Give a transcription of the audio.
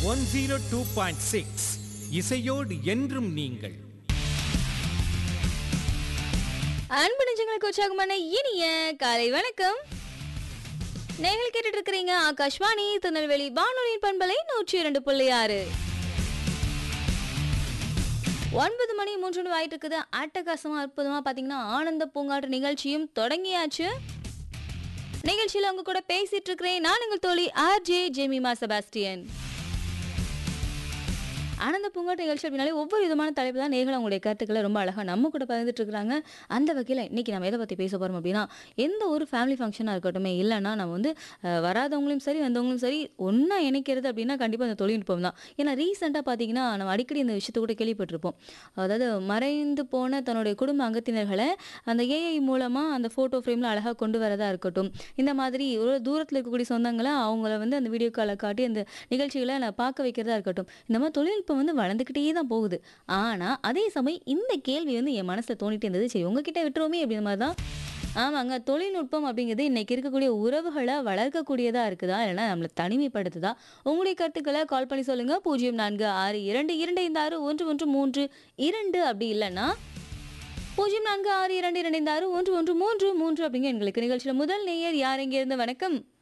one zero two point six இசையோடு என்றும் நீங்கள் அன்பு நெஞ்சங்களுக்கு உற்சாகமான இனிய காலை வணக்கம் நேர்கள் கேட்டுட்டு இருக்கிறீங்க ஆகாஷ்வாணி திருநெல்வேலி வானொலியின் பண்பலை நூற்றி இரண்டு புள்ளி ஆறு ஒன்பது மணி மூன்று மணி ஆயிட்டு இருக்குது அட்டகாசமா அற்புதமா பாத்தீங்கன்னா ஆனந்த பூங்காற்று நிகழ்ச்சியும் தொடங்கியாச்சு நிகழ்ச்சியில உங்க கூட பேசிட்டு இருக்கிறேன் நான் உங்கள் தோழி ஆர் ஜே ஜெமிமா செபாஸ்டியன் ஆனந்த பூங்காட்டு நிகழ்ச்சி அப்படின்னாலே ஒவ்வொரு விதமான தலைப்பு தான் நேர்கள் அவங்களுடைய கருத்துக்களை ரொம்ப அழகாக நம்ம கூட பகிர்ந்துட்டு இருக்காங்க அந்த வகையில் இன்னைக்கு நம்ம எதை பற்றி பேச போகிறோம் அப்படின்னா எந்த ஒரு ஃபேமிலி ஃபங்க்ஷனாக இருக்கட்டும் இல்லைன்னா நம்ம வந்து அஹ், வராதவங்களும் சரி வந்தவங்களும் சரி ஒன்றா இணைக்கிறது அப்படின்னா கண்டிப்பாக அந்த தொழில்நுட்பம் தான் ஏன்னா ரீசெண்டாக பார்த்தீங்கன்னா நம்ம அடிக்கடி இந்த விஷயத்தை கூட கேள்விப்பட்டிருப்போம் அதாவது மறைந்து போன தன்னுடைய குடும்ப அங்கத்தினர்களை அந்த ஏஐ மூலமாக அந்த ஃபோட்டோ ஃப்ரேமில் அழகாக கொண்டு வரதா இருக்கட்டும் இந்த மாதிரி ஒரு தூரத்தில் இருக்கக்கூடிய சொந்தங்களை அவங்கள வந்து அந்த வீடியோ காலை காட்டி அந்த நிகழ்ச்சிகளை நான் பார்க்க வைக்கிறதா இருக்கட்டும் இந்த மாதிரி தொழில்நுட்பம் வந்து வளர்ந்துக்கிட்டே தான் போகுது ஆனால் அதே சமயம் இந்த கேள்வி வந்து என் மனசில் தோணிட்டே இருந்தது சரி உங்ககிட்ட விட்டுருவோமே அப்படின்ற மாதிரி தான் ஆமாங்க தொழில்நுட்பம் அப்படிங்கிறது இன்னைக்கு இருக்கக்கூடிய உறவுகளை வளர்க்கக்கூடியதா இருக்குதா இல்லைன்னா நம்மளை தனிமைப்படுத்துதா உங்களுடைய கருத்துக்களை கால் பண்ணி சொல்லுங்க பூஜ்ஜியம் நான்கு ஆறு இரண்டு இரண்டு ஐந்து ஆறு ஒன்று ஒன்று மூன்று இரண்டு அப்படி இல்லைன்னா பூஜ்ஜியம் நான்கு ஆறு இரண்டு இரண்டு ஐந்து ஆறு ஒன்று ஒன்று மூன்று மூன்று அப்படிங்க எங்களுக்கு நிகழ்ச்சியில் முதல் நேயர் யார் இருந்து வணக்கம்